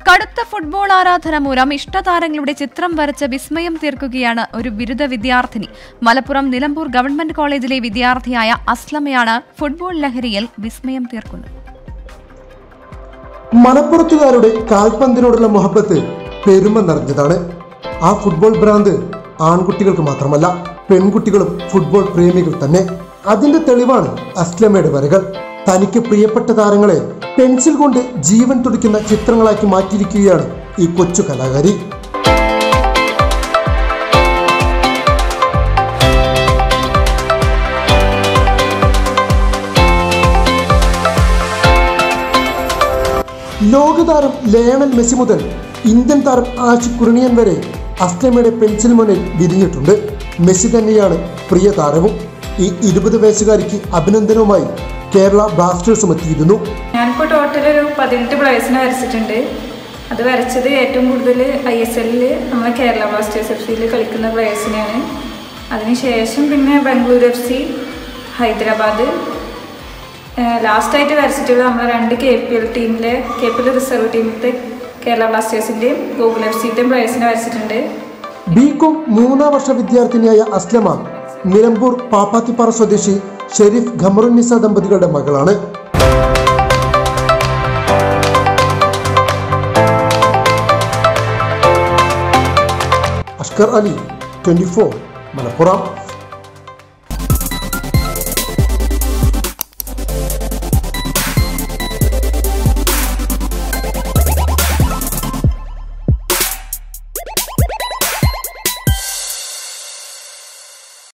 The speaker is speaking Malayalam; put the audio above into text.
കടുത്ത ഫുട്ബോൾ ആരാധന മൂലം ഇഷ്ടതാരങ്ങളുടെ ചിത്രം വരച്ച് വിസ്മയം തീർക്കുകയാണ് ഒരു ബിരുദ വിദ്യാർത്ഥിനി മലപ്പുറം നിലമ്പൂർ ഗവൺമെന്റ് കോളേജിലെ വിദ്യാർത്ഥിയായ അസ്ലമയാണ് ഫുട്ബോൾ ലഹരിയിൽ വിസ്മയം തീർക്കുന്നത് മലപ്പുറത്തുകാരുടെ കാൽപന്തിനോടുള്ള മുഹബത്ത് പെരുമ നിറഞ്ഞതാണ് ആ ഫുട്ബോൾ ഭ്രാന്ത് ആൺകുട്ടികൾക്ക് മാത്രമല്ല പെൺകുട്ടികളും ഫുട്ബോൾ പ്രേമികൾ തന്നെ അതിന്റെ തെളിവാണ് അസ്ലമയുടെ വരകൾ തനിക്ക് പ്രിയപ്പെട്ട താരങ്ങളെ പെൻസിൽ കൊണ്ട് ജീവൻ തുടിക്കുന്ന ചിത്രങ്ങളാക്കി മാറ്റിയിരിക്കുകയാണ് ഈ കൊച്ചു കലാകാരി ലോകതാരം ലയണൽ മെസ്സി മുതൽ ഇന്ത്യൻ താരം ആഷിഖ് കുർണിയൻ വരെ അസ്ലമയുടെ പെൻസിൽ മുന്നിൽ വിരിഞ്ഞിട്ടുണ്ട് മെസ്സി തന്നെയാണ് പ്രിയ താരവും ഈ ഇരുപത് വയസ്സുകാരിക്ക് അഭിനന്ദനവുമായി കേരള ബ്ലാസ്റ്റേഴ്സും എത്തിയിരുന്നു ഞാനിപ്പോൾ ടോട്ടൽ ഒരു പതിനെട്ട് പ്ലേയേഴ്സിനെ വരച്ചിട്ടുണ്ട് അത് വരച്ചത് ഏറ്റവും കൂടുതൽ ഐ എസ് എല്ലിൽ നമ്മളെ കേരള ബ്ലാസ്റ്റേഴ്സ് എഫ് സിയിൽ കളിക്കുന്ന പ്ലേയേഴ്സിനെയാണ് അതിനുശേഷം പിന്നെ ബാംഗ്ലൂർ എഫ് സി ഹൈദരാബാദ് ലാസ്റ്റായിട്ട് വരച്ചിട്ടുള്ളത് നമ്മളെ രണ്ട് കെ പി എൽ ടീമിലെ കെ പി എൽ റിസർവ് ടീമിലത്തെ കേരള ബ്ലാസ്റ്റേഴ്സിൻ്റെയും ഗൂഗിൾ എഫ് സിയുടെയും പ്ലേയേഴ്സിനെ വരച്ചിട്ടുണ്ട് ബികോം മൂന്നാം വർഷ വിദ്യാർത്ഥിനിയായ അസ്ലമ നിലമ്പൂർ പാപ്പാത്തിപ്പാറ സ്വദേശി ഷെരീഫ് ഖമറുന്നിസ ദമ്പതികളുടെ മകളാണ് അഷ്കർ അലി ട്വന്റി ഫോർ മലപ്പുറം